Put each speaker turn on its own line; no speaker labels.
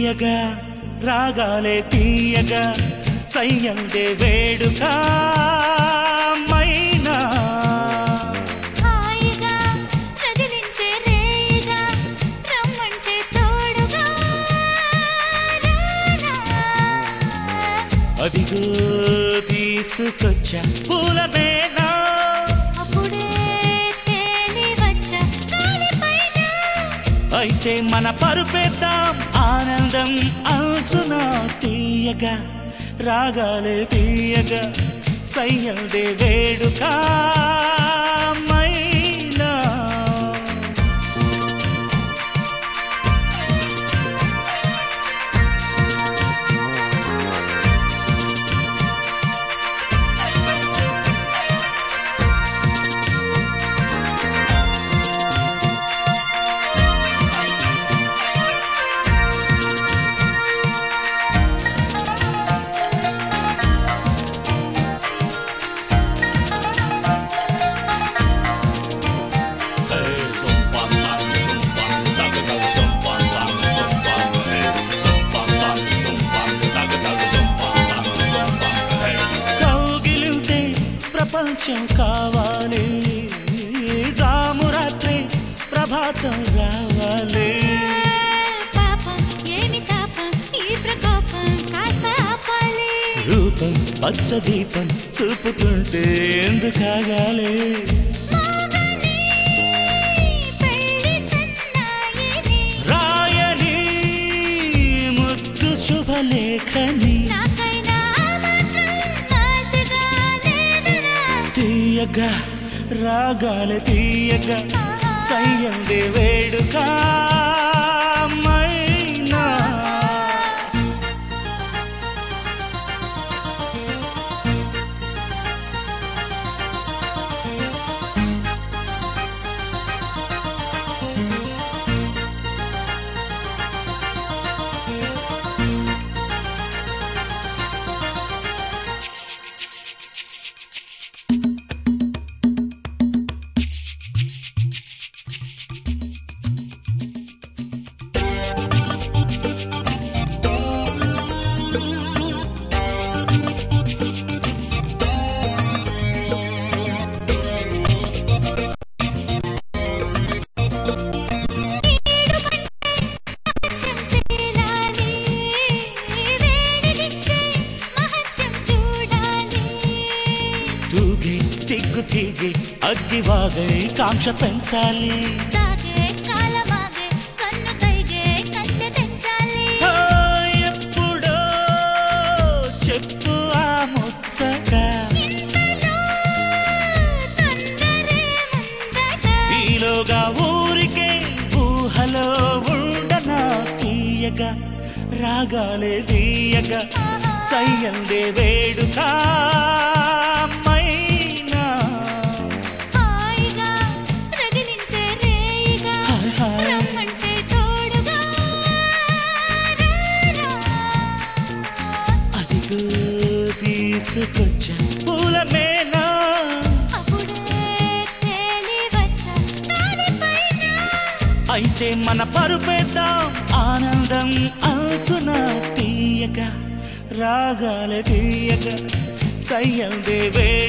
తీయగా రాగాలే తీయగా సయ్యందే వేడుక మైనా
హాయిగా రగిలించే రేయిగా రమ్మంటే తోడుగా రానా
అదిగో తీసుకొచ్చా పూలమేనా
అప్పుడే తేలి వచ్చా గాలిపైన
అయితే మన పరుపేద్దాం ఆనందం అంచున తీయగా రాగాలే తీయగా సయ్యందే వేడుక మైనా కౌగిలింటే ప్రపంచం కావాలి జాము రాత్రి ప్రభాతం రావాలి
పాపం ఏమి తాపం ఈ ప్రకోపం కాస్త ఆపాలి
రూపం పచ్చ దీపం చూపుతుంటే ఎందుకాగాలి
మోగని పెళ్లి సన్నాయిని
రాయని ముద్దు శుభలేఖని
నాకైనా మాత్రం ఆశగా లేదురా
తీయగా రాగాలి తీయగా సయ్యందే వేడుక మైనా
తేలాలి వేడినిచ్చే మహత్యం చూడాలి
తూగి సిగ్గు తీగి అగ్గి వాగై కాంక్ష పెంచాలి
సాగే కాలమాగే కన్ను సైగే కంచె తెంచాలి
ఓ, ఎప్పుడో చెప్పు ఆ ముచ్చట
ఇంతలో తొందరే ముందట
ఈలోగా ఊరికే ఊహలో ఉండనా తీయగా రాగాలే తీయగా సయ్యందే వేడుక మైనా
హాయిగా రగిలించే రేయిగా
హాయ్ హాయ్.
రమ్మంటే తోడుగా రానా
అదిగో తీసుకొచ్చా పూలమేనా
అప్పుడే తేలి వచ్చా గాలిపైన
అయితే మన పరుపేద్దాం ఆనందం అంచున తీయగా రాగాల తీయగా సయ్యందే వే